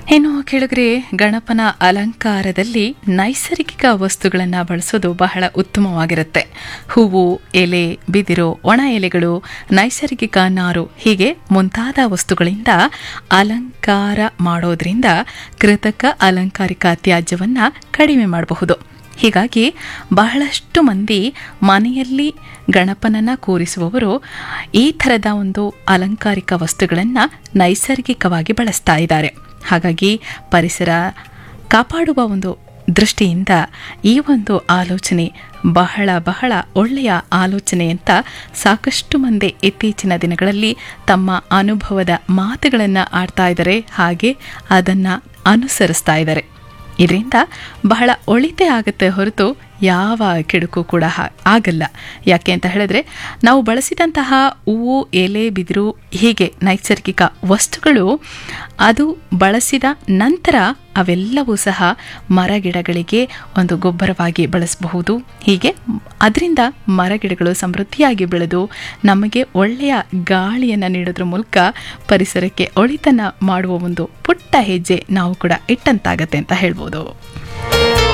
ಇನ್ನು ಕೆಳಗರೆ ಗಣಪನ ಅಲಂಕಾರದಲ್ಲಿ ನೈಸರ್ಗಿಕ ವಸ್ತುಗಳನ್ನು ಬಳಸೋದು ಬಹಳ ಉತ್ತಮವಾಗಿರುತ್ತೆ ಹೂವು ಎಲೆ ಬಿದಿರು ಒಣ ಎಲೆಗಳು ನೈಸರ್ಗಿಕ ನಾರು ಹೀಗೆ ಮುಂತಾದ ವಸ್ತುಗಳಿಂದ ಅಲಂಕಾರ ಮಾಡೋದ್ರಿಂದ ಕೃತಕ ಅಲಂಕಾರಿಕ ತ್ಯಾಜ್ಯವನ್ನು ಕಡಿಮೆ ಮಾಡಬಹುದು ಹೀಗಾಗಿ ಬಹಳಷ್ಟು ಮಂದಿ ಮನೆಯಲ್ಲಿ ಗಣಪನನ್ನ ಕೂರಿಸುವವರು ಈ ಥರದ ಒಂದು ಅಲಂಕಾರಿಕ ವಸ್ತುಗಳನ್ನು ನೈಸರ್ಗಿಕವಾಗಿ ಬಳಸ್ತಾ ಇದ್ದಾರೆ ಹಾಗಾಗಿ ಪರಿಸರ ಕಾಪಾಡುವ ಒಂದು ದೃಷ್ಟಿಯಿಂದ ಈ ಒಂದು ಆಲೋಚನೆ ಬಹಳ ಬಹಳ ಒಳ್ಳೆಯ ಆಲೋಚನೆ ಅಂತ ಸಾಕಷ್ಟು ಮಂದಿ ಇತ್ತೀಚಿನ ದಿನಗಳಲ್ಲಿ ತಮ್ಮ ಅನುಭವದ ಮಾತುಗಳನ್ನು ಆಡ್ತಾ ಇದ್ದಾರೆ ಹಾಗೆ ಅದನ್ನು ಅನುಸರಿಸ್ತಾ ಇದ್ದಾರೆ ಇದರಿಂದ ಬಹಳ ಒಳಿತೆ ಆಗುತ್ತೆ ಹೊರತು ಯಾವ ಕೆಡುಕು ಕೂಡ ಹಾ- ಆಗಲ್ಲ ಯಾಕೆ ಅಂತ ಹೇಳಿದ್ರೆ ನಾವು ಬಳಸಿದಂತಹ ಹೂವು ಎಲೆ ಬಿದಿರು ಹೀಗೆ ನೈಸರ್ಗಿಕ ವಸ್ತುಗಳು ಅದು ಬಳಸಿದ ನಂತರ ಅವೆಲ್ಲವೂ ಸಹ ಮರಗಿಡಗಳಿಗೆ ಒಂದು ಗೊಬ್ಬರವಾಗಿ ಬಳಸಬಹುದು ಹೀಗೆ ಅದರಿಂದ ಮರಗಿಡಗಳು ಸಮೃದ್ಧಿಯಾಗಿ ಬೆಳೆದು ನಮಗೆ ಒಳ್ಳೆಯ ಗಾಳಿಯನ್ನು ನೀಡೋದ್ರ ಮೂಲಕ ಪರಿಸರಕ್ಕೆ ಒಳಿತನ ಮಾಡುವ ಒಂದು ಪುಟ್ಟ ಹೆಜ್ಜೆ ನಾವು ಕೂಡ ಇಟ್ಟಂತಾಗತ್ತೆ ಅಂತ ಹೇಳ್ಬೋದು